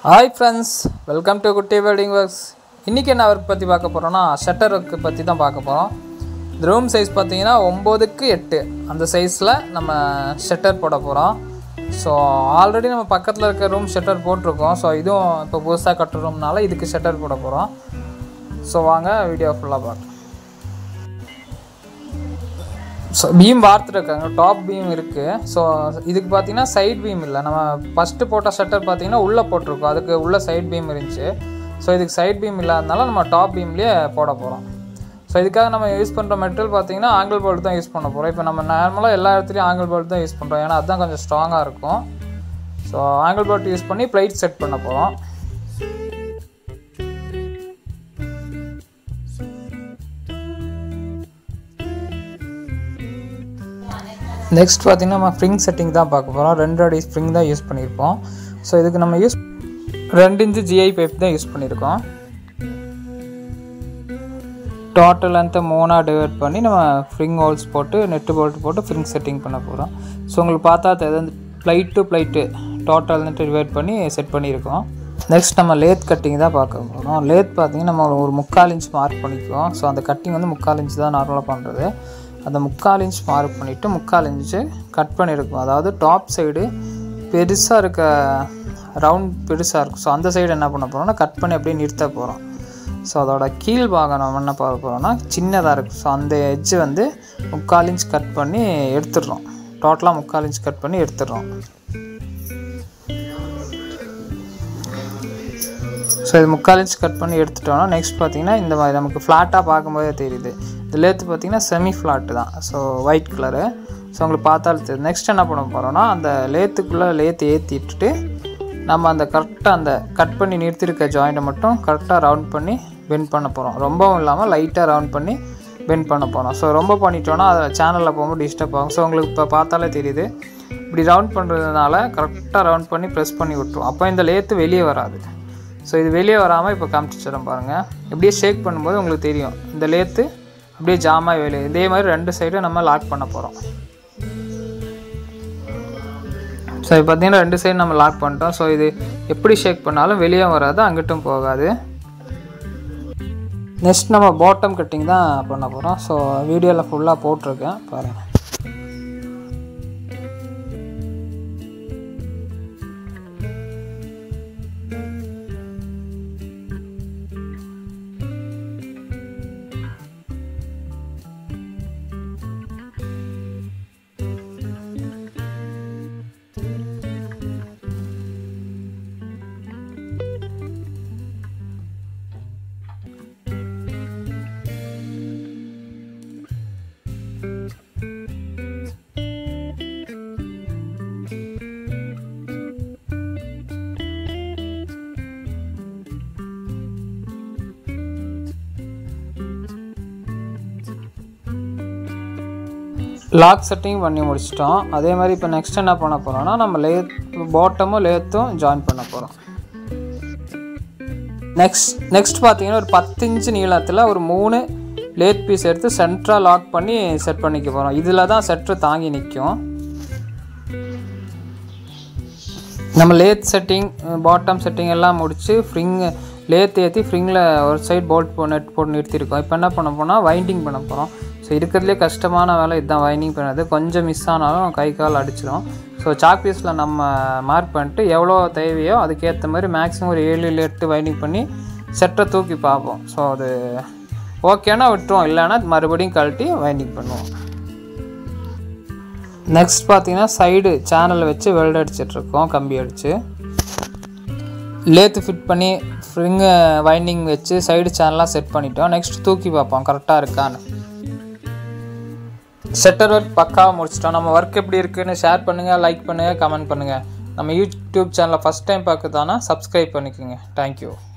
hi friends welcome to Kutty welding works இன்றைக்கி என்ன work பற்றி பார்க்க போகிறோன்னா ஷட்டர் ஒர்க்கு பற்றி தான் பார்க்க போகிறோம் இந்த ரூம் சைஸ் பார்த்தீங்கன்னா ஒம்போதுக்கு எட்டு அந்த சைஸில் நம்ம ஷட்டர் போட போகிறோம் ஸோ ஆல்ரெடி நம்ம பக்கத்தில் இருக்க ரூம் ஷட்டர் போட்டிருக்கோம் ஸோ இதுவும் இப்போ புதுசாக கட்டுற ரூம்னால இதுக்கு ஷட்டர் போட போகிறோம் ஸோ வாங்க வீடியோ ஃபுல்லாக பார்க்கலாம் ஸோ பீம் வார்த்துருக்காங்க டாப் பீம் இருக்குது ஸோ இதுக்கு பார்த்தீங்கன்னா சைட் பீம் இல்லை நம்ம ஃபஸ்ட்டு போட்ட ஷட்டர் பார்த்தீங்கன்னா உள்ளே போட்டிருக்கோம் அதுக்கு உள்ள சைட் பீம் இருந்துச்சு ஸோ இதுக்கு சைட் பீம் இல்லாதனால நம்ம டாப் பீம்லேயே போட போகிறோம் ஸோ இதுக்காக நம்ம யூஸ் பண்ணுற மெட்டீரியல் பார்த்தீங்கன்னா ஆங்கிள் போல்ட் தான் யூஸ் பண்ண போகிறோம் இப்போ நம்ம நார்மலாக எல்லா இடத்துலையும் ஆங்கிள் போல்ட் தான் யூஸ் பண்ணுறோம் ஏன்னா அதுதான் கொஞ்சம் ஸ்ட்ராங்காக இருக்கும் ஸோ ஆங்கிள் போல்ட் யூஸ் பண்ணி பிளைட் செட் பண்ண போகிறோம் நெக்ஸ்ட் பார்த்தீங்கன்னா நம்ம ஸ்ப்ரிங் செட்டிங் தான் பார்க்க போகிறோம் ரெண்டு அடி ஸ்ப்ரிங் தான் யூஸ் பண்ணியிருப்போம் ஸோ இதுக்கு நம்ம யூஸ் ரெண்டு இன்ச்சு ஜிஐ பைப் தான் யூஸ் பண்ணியிருக்கோம் டோட்டல் லென்த்தை மூணாக டிவைட் பண்ணி நம்ம ஃப்ரிங் ஹோல்ஸ் போட்டு நெட்டு போல்ட் போட்டு ஃப்ரிங் செட்டிங் பண்ண போகிறோம் ஸோ உங்களுக்கு பார்த்தா தெரியுது plate to plate total length divide பண்ணி செட் பண்ணியிருக்கோம் நெக்ஸ்ட் நம்ம லேத் கட்டிங் தான் பார்க்க போகிறோம் லேத் பார்த்தீங்கன்னா நம்ம ஒரு முக்கால் இன்ச் மார்க் பண்ணிக்குவோம் ஸோ அந்த கட்டிங் வந்து முக்கால் இன்ச் தான் நார்மலாக பண்ணுறது அந்த முக்கால் இன்ச் மார்க் பண்ணிவிட்டு முக்கால் இன்ச்சு கட் பண்ணியிருக்கோம் அதாவது டாப் சைடு பெருசாக இருக்க ரவுண்ட் பெருசாக இருக்கும் ஸோ அந்த சைடு என்ன பண்ண போகிறோம்னா கட் பண்ணி அப்படியே நிறுத்த போகிறோம் ஸோ அதோட கீழ் பாகம் நம்ம என்ன பார்க்க போகிறோம்னா சின்னதாக இருக்கும் ஸோ அந்த எட்ஜு வந்து முக்கால் இன்ச் கட் பண்ணி எடுத்துடுறோம் டோட்டலாக முக்கால் இன்ச் கட் பண்ணி எடுத்துடுறோம் ஸோ இது முக்கால் இன்ச் கட் பண்ணி எடுத்துட்டோம்னா நெக்ஸ்ட் பார்த்தீங்கன்னா இந்த மாதிரி நமக்கு ஃப்ளாட்டாக பார்க்கும்போதே தெரியுது இந்த லேத்து பார்த்தீங்கன்னா செமி ஃப்ளாட்டு தான் ஸோ ஒயிட் கலரு ஸோ உங்களுக்கு பார்த்தாலும் தெரியுது நெக்ஸ்ட் என்ன பண்ண போகிறோம்னா அந்த லேத்துக்குள்ளே லேத்து ஏற்றி விட்டுட்டு நம்ம அந்த கரெக்டாக அந்த கட் பண்ணி நிறுத்திருக்க ஜாயிண்ட்டை மட்டும் கரெக்டாக ரவுண்ட் பண்ணி பெண்ட் பண்ண போகிறோம் ரொம்பவும் இல்லாமல் லைட்டாக ரவுண்ட் பண்ணி பெண்ட் பண்ண போகிறோம் ஸோ ரொம்ப பண்ணிட்டோன்னா அதில் சேனலில் போகும்போது டிஸ்டர்ப் ஆகும் ஸோ உங்களுக்கு இப்போ பார்த்தாலே தெரியுது இப்படி ரவுண்ட் பண்ணுறதுனால கரெக்டாக ரவுண்ட் பண்ணி ப்ரெஸ் பண்ணி விட்டுரும் அப்போ இந்த லேத்து வெளியே வராது ஸோ இது வெளியே வராமல் இப்போ காமிச்சிச்சிடும் பாருங்கள் இப்படியே ஷேக் பண்ணும்போது உங்களுக்கு தெரியும் இந்த லேத்து அப்படியே ஜாமாக வெளியே இதே மாதிரி ரெண்டு சைடும் நம்ம லாக் பண்ண போகிறோம் ஸோ இது பார்த்தீங்கன்னா ரெண்டு சைடு நம்ம லாக் பண்ணிட்டோம் ஸோ இது எப்படி ஷேக் பண்ணாலும் வெளியே வராது அங்கிட்டும் போகாது நெக்ஸ்ட் நம்ம பாட்டம் கட்டிங் தான் பண்ண போகிறோம் ஸோ வீடியோவில் ஃபுல்லாக போட்டிருக்கேன் பாருங்கள் லாக் செட்டிங் பண்ணி முடிச்சிட்டோம் அதே மாதிரி இப்போ நெக்ஸ்ட் என்ன பண்ண போகிறோம்னா நம்ம லேத் பாட்டமும் லேத்தும் ஜாயின் பண்ண போகிறோம் நெக்ஸ்ட் நெக்ஸ்ட் பார்த்தீங்கன்னா ஒரு பத்து இன்ச்சு நீளத்தில் ஒரு மூணு லேத் பீஸ் எடுத்து சென்ட்ராக லாக் பண்ணி செட் பண்ணிக்க போகிறோம் இதில் தான் செட்ரு தாங்கி நிற்கும் நம்ம லேத் செட்டிங் பாட்டம் செட்டிங் எல்லாம் முடித்து ஃப்ரிங் லேத் ஏற்றி ஃப்ரிங்கில் ஒரு சைடு போல்ட் போ நெட் போட்டு நிறுத்திருக்கோம் இப்போ என்ன பண்ண போனால் வைண்டிங் பண்ண போகிறோம் ஸோ இருக்கிறதுலே கஷ்டமான வேலை இதுதான் வைண்டிங் பண்ணது கொஞ்சம் மிஸ் ஆனாலும் கை கால் அடிச்சிடும் ஸோ சாக் பீஸில் நம்ம மார்க் பண்ணிட்டு எவ்வளோ தேவையோ அதுக்கேற்ற மாதிரி மேக்ஸிமம் ஒரு ஏழு இல்லை எட்டு வைண்டிங் பண்ணி செட்டை தூக்கி பார்ப்போம் ஸோ அது ஓகேனா விட்டுருவோம் இல்லைன்னா மறுபடியும் கழட்டி வைண்டிங் பண்ணுவோம் நெக்ஸ்ட் பார்த்தீங்கன்னா சைடு சேனல் வச்சு வெல்ட் அடிச்சிட்ருக்கோம் கம்பி அடித்து லேத்து ஃபிட் பண்ணி ஃப்ரிங்கு வைண்டிங் வச்சு சைடு சேனலாக செட் பண்ணிட்டோம் நெக்ஸ்ட் தூக்கி பார்ப்போம் கரெக்டாக இருக்கான்னு செட்டர் ஒர்க் பக்காவாக முடிச்சிட்டோம் நம்ம ஒர்க் எப்படி இருக்குன்னு ஷேர் பண்ணுங்கள் லைக் பண்ணுங்கள் கமெண்ட் பண்ணுங்கள் நம்ம யூடியூப் சேனலை ஃபஸ்ட் டைம் பார்க்குதானா சப்ஸ்கிரைப் பண்ணிக்கோங்க தேங்க்யூ